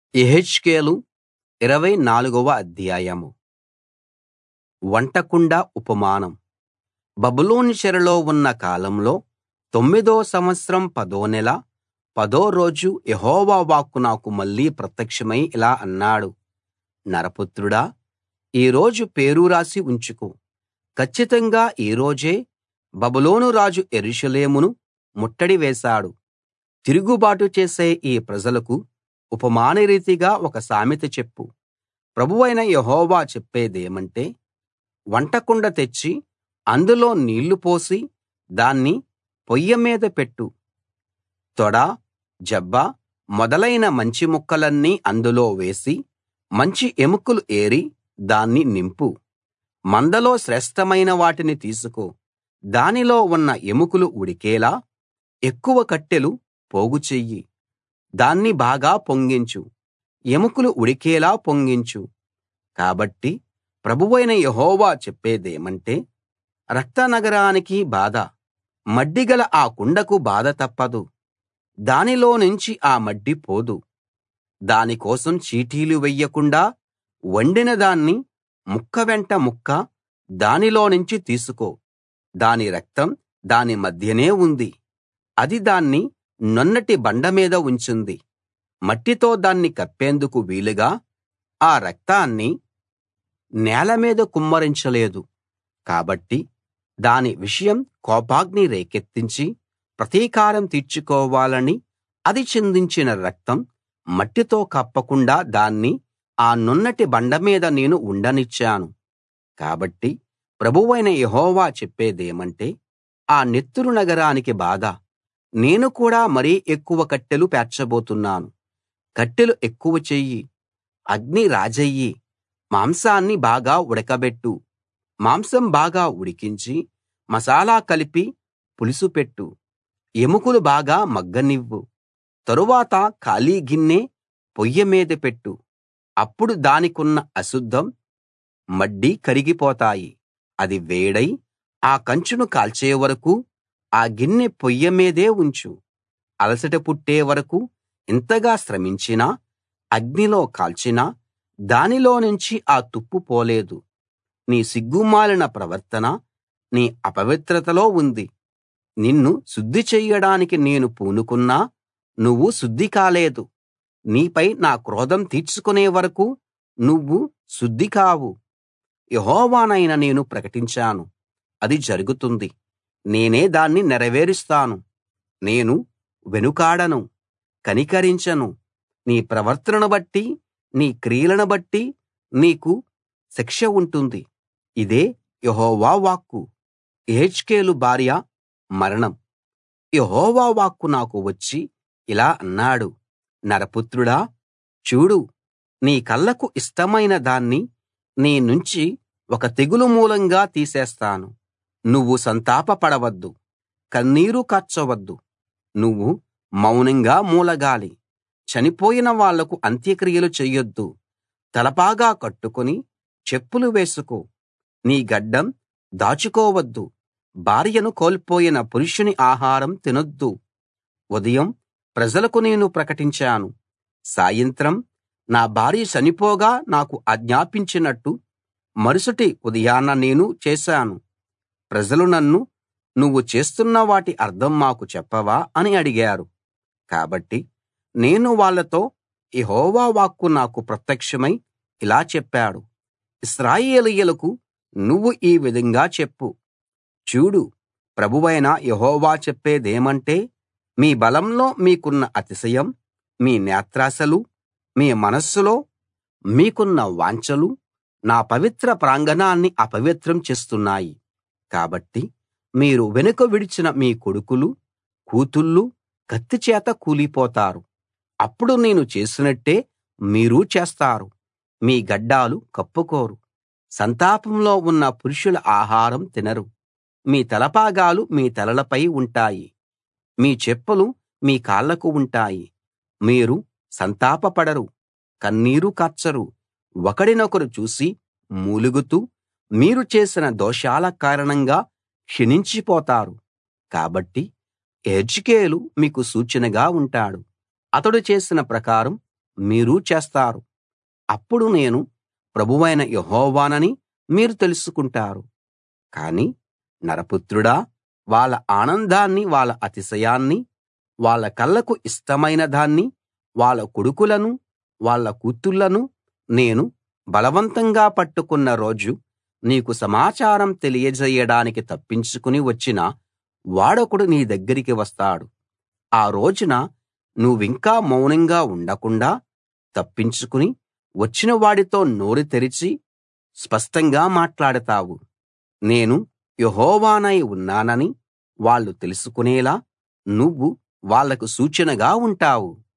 యెహెజ్కేలు ఇరవై నాలుగవ అధ్యాయం వంటకుండ ఉపమానం బబులోను చెరలో ఉన్న కాలంలో తొమ్మిదో సంవత్సరం పదో నెల పదో రోజు యెహోవా వాక్కు నాకు మళ్ళీ ప్రత్యక్షమై ఇలా అన్నాడు నరపుత్రుడా ఈ రోజు పేరు రాసి ఉంచుకో కచ్చితంగా ఈ రోజే బబులోను రాజు యెరూషలేమును ముట్టడి వేశాడు తిరుగుబాటు చేసే ఈ ప్రజలకు ఉపమానరీతిగా ఒక సామెత చెప్పు ప్రభువైన యెహోవా చెప్పేదేమంటే వంటకుండ తెచ్చి అందులో నీళ్లు పోసి దాన్ని పొయ్యి మీద పెట్టు తొడ జబ్బ మొదలైన మంచి ముక్కలన్నీ అందులో వేసి మంచి ఎముకలు ఏరి దాన్ని నింపు మందలో శ్రేష్ఠమైన వాటిని తీసుకో దానిలో ఉన్న ఎముకలు ఉడికేలా ఎక్కువ కట్టెలు పోగు చెయ్యి దాన్ని బాగా పొంగించు ఎముకలు ఉడికేలా పొంగించు కాబట్టి ప్రభువైన యెహోవా చెప్పేదేమంటే రక్త నగరానికి బాధ మడ్డిగల ఆ కుండకు బాధ తప్పదు దానిలోనుంచి ఆ మడ్డి పోదు దాని కోసం చీటీలు వెయ్యకుండా వండిన దాన్ని ముక్క వెంట ముక్క దానిలోనుంచి తీసుకో దాని రక్తం దాని మధ్యనే ఉంది అది దాన్ని నున్నటి బండ మీద ఉంచింది మట్టితో దాన్ని కప్పేందుకు వీలుగా ఆ రక్తాన్ని నేల మీద కుమ్మరించలేదు కాబట్టి దాని విషయం కోపాగ్ని రేకెత్తించి ప్రతీకారం తీర్చుకోవాలని అది చిందించిన రక్తం మట్టితో కప్పకుండా దాన్ని ఆ నున్నటి బండ మీద నేను ఉండనిచ్చాను కాబట్టి ప్రభువైన యెహోవా చెప్పేదేమంటే ఆ నెత్తురు నగరానికి బాధ నేను కూడా మరీ ఎక్కువ కట్టెలు పేర్చబోతున్నాను కట్టెలు ఎక్కువ చెయ్యి అగ్ని రాజయ్యి మాంసాన్ని బాగా ఉడకబెట్టు మాంసం బాగా ఉడికించి మసాలా కలిపి పులుసు పెట్టు ఎముకలు బాగా మగ్గనివ్వు తరువాత ఖాళీ గిన్నె పొయ్యి మీద పెట్టు అప్పుడు దానికున్న అశుద్ధం మడ్డి కరిగిపోతాయి అది వేడై ఆ కంచును కాల్చే వరకూ ఆ గిన్నె పొయ్యి మీదే ఉంచు అలసట పుట్టే వరకూ ఇంతగా శ్రమించినా అగ్నిలో కాల్చినా దానిలోనుంచి ఆ తుప్పు పోలేదు నీ సిగ్గుమాలిన ప్రవర్తన నీ అపవిత్రతలో ఉంది నిన్ను శుద్ధి చెయ్యడానికి నేను పూనుకున్నా నువ్వు శుద్ధి కాలేదు నీపై నా క్రోధం తీర్చుకునే వరకూ నువ్వు శుద్ధి కావు యెహోవానైన నేను ప్రకటించాను అది జరుగుతుంది నేనే దాన్ని నెరవేరుస్తాను నేను వెనుకాడను కనికరించను నీ ప్రవర్తనను బట్టి నీ క్రియలను బట్టి నీకు శిక్ష ఉంటుంది ఇదే యెహోవా వాక్కు యెహెజ్కేలు భార్య మరణం యెహోవా వాక్కు నాకు వచ్చి ఇలా అన్నాడు నరపుత్రుడా చూడు నీ కళ్ళకు ఇష్టమైన దాన్ని నీ నుంచి ఒక తెగులు మూలంగా తీసేస్తాను నువ్వు సంతాపపడవద్దు కన్నీరు కార్చవద్దు నువ్వు మౌనంగా మూలగాలి చనిపోయిన వాళ్లకు అంత్యక్రియలు చెయ్యొద్దు తలపాగా కట్టుకుని చెప్పులు వేసుకో నీ గడ్డం దాచుకోవద్దు భార్యను కోల్పోయిన పురుషుని ఆహారం తినొద్దు ఉదయం ప్రజలకు నేను ప్రకటించాను సాయంత్రం నా భార్య చనిపోగా నాకు ఆజ్ఞాపించినట్టు మరుసటి ఉదయాన నేను చేశాను ప్రజలు నన్ను నువ్వు చేస్తున్న వాటి అర్థం మాకు చెప్పవా అని అడిగారు కాబట్టి నేను వాళ్ళతో యెహోవా వాక్కు నాకు ప్రత్యక్షమై ఇలా చెప్పాడు ఇశ్రాయేలీయులకు నువ్వు ఈ విధంగా చెప్పు చూడు ప్రభువైన యెహోవా చెప్పేదేమంటే మీ బలంలో మీకున్న అతిశయం మీ నేత్రాశలు మీ మనస్సులో మీకున్న వాంఛలు నా పవిత్ర ప్రాంగణాన్ని అపవిత్రం చేస్తున్నాయి కాబట్టి మీరు వెనుక విడిచిన మీ కొడుకులు కూతుళ్ళు కత్తిచేత కూలిపోతారు అప్పుడు నేను చేసినట్టే మీరూ చేస్తారు మీ గడ్డాలు కప్పుకోరు సంతాపంలో ఉన్న పురుషుల ఆహారం తినరు మీ తలపాగాలు మీ తలలపై ఉంటాయి మీ చెప్పులు మీ కాళ్లకు ఉంటాయి మీరు సంతాపపడరు కన్నీరు కార్చరు ఒకడినొకరు చూసి మూలుగుతూ మీరు చేసిన దోషాల కారణంగా క్షీణించిపోతారు కాబట్టి యెహెజ్కేలు మీకు సూచనగా ఉంటాడు అతడు చేసిన ప్రకారం మీరూ చేస్తారు అప్పుడు నేను ప్రభువైన యెహోవానని మీరు తెలుసుకుంటారు కానీ నరపుత్రుడా వాళ్ళ ఆనందాన్ని వాళ్ళ అతిశయాన్ని వాళ్ళ కళ్ళకు ఇష్టమైన దాన్ని వాళ్ళ కొడుకులను వాళ్ళ కూతుళ్ళను నేను బలవంతంగా పట్టుకున్న రోజు నీకు సమాచారం తెలియజేయడానికి తప్పించుకుని వచ్చిన వాడొకడు నీ దగ్గరికి వస్తాడు ఆ రోజున నువ్వింకా మౌనంగా ఉండకుండా తప్పించుకుని వచ్చిన వాడితో నోరు తెరిచి స్పష్టంగా మాట్లాడతావు నేను యెహోవానై ఉన్నానని వాళ్ళు తెలుసుకునేలా నువ్వు వాళ్లకు సూచనగా ఉంటావు